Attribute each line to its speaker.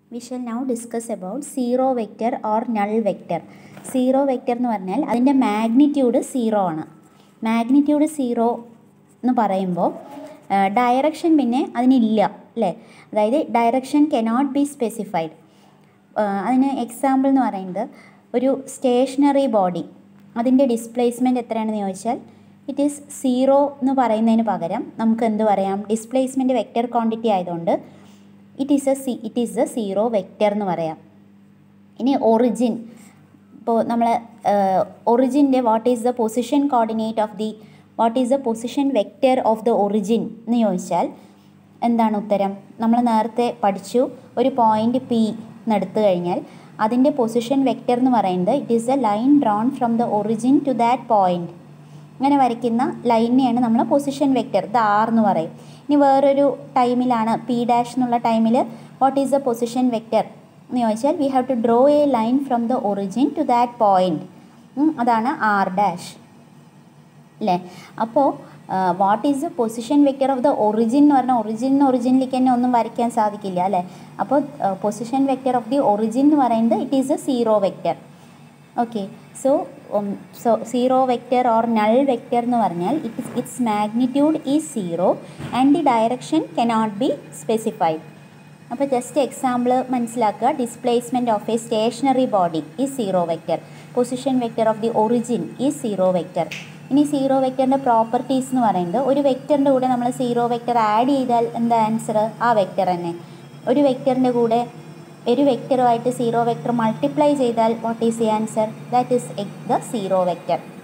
Speaker 1: We shall now discuss about zero vector or null vector. Zero vector എന്ന് പറഞ്ഞാൽ അതിൻ്റെ magnitude zero ആണ് magnitude zero എന്ന് പറയുമ്പോൾ ഡയറക്ഷൻ പിന്നെ അതിനില്ല അല്ലേ അതായത് ഡയറക്ഷൻ കനോട്ട് ബി സ്പെസിഫൈഡ് അതിന് എക്സാമ്പിൾ എന്ന് പറയുന്നത് ഒരു സ്റ്റേഷനറി ബോഡി അതിൻ്റെ ഡിസ്പ്ലേസ്മെൻറ്റ് എത്രയാണെന്ന് ചോദിച്ചാൽ ഇറ്റ് ഈസ് സീറോ എന്ന് പറയുന്നതിന് പകരം നമുക്ക് എന്ത് പറയാം ഡിസ്പ്ലേസ്മെൻറ്റ് വെക്റ്റർ ക്വാണ്ടിറ്റി ആയതുകൊണ്ട് it is a C it is a zero vector എന്ന് പറയാം ഇനി ഒറിജിൻ ഇപ്പോൾ നമ്മൾ ഒറിജിൻ്റെ what is the position coordinate of the what is the position vector of the origin എന്ന് ചോദിച്ചാൽ എന്താണ് ഉത്തരം നമ്മൾ നേരത്തെ പഠിച്ചു ഒരു പോയിൻ്റ് പി എന്നെടുത്തു കഴിഞ്ഞാൽ അതിൻ്റെ പൊസിഷൻ വെക്റ്റർ എന്ന് പറയുന്നത് it is a line drawn from the origin to that point അങ്ങനെ വരയ്ക്കുന്ന ലൈനിനെയാണ് നമ്മൾ പൊസിഷൻ വെക്റ്റർ ഇത് ആർ എന്ന് പറയും ഇനി വേറൊരു ടൈമിലാണ് പി ഡാഷ് എന്നുള്ള ടൈമിൽ what is the position vector എന്ന് ചോദിച്ചാൽ we have to draw a line from the origin to that point അതാണ് ആർ ഡാഷ് അല്ലേ അപ്പോൾ what is the position vector of the origin എന്ന് പറഞ്ഞാൽ ഒറിജിൻ ഒറിജിനിലേക്ക് തന്നെ ഒന്നും വരയ്ക്കാൻ സാധിക്കില്ല അല്ലേ അപ്പോൾ position vector of the origin എന്ന് പറയുന്നത് it is a zero vector okay so so zero vector or null vector എന്ന് പറഞ്ഞാൽ it is its magnitude is zero and the direction cannot be specified അപ്പോൾ ജസ്റ്റ് എക്സാമ്പിൾ മനസ്സിലാക്കുക displacement of a stationary body ഈ zero vector position vector of the origin ഈ zero vector ഇനി zero വെക്റ്ററിൻ്റെ properties എന്ന് പറയുന്നത് ഒരു വെക്റ്ററിൻ്റെ കൂടെ നമ്മൾ സീറോ വെക്റ്റർ ആഡ് ചെയ്താൽ എന്താ ആൻസർ ആ വെക്റ്റർ തന്നെ ഒരു വെക്റ്ററിൻ്റെ കൂടെ ഒരു വെക്റ്ററുമായിട്ട് സീറോ വെക്റ്റർ മൾട്ടിപ്ലൈ ചെയ്താൽ what is the answer that is the zero vector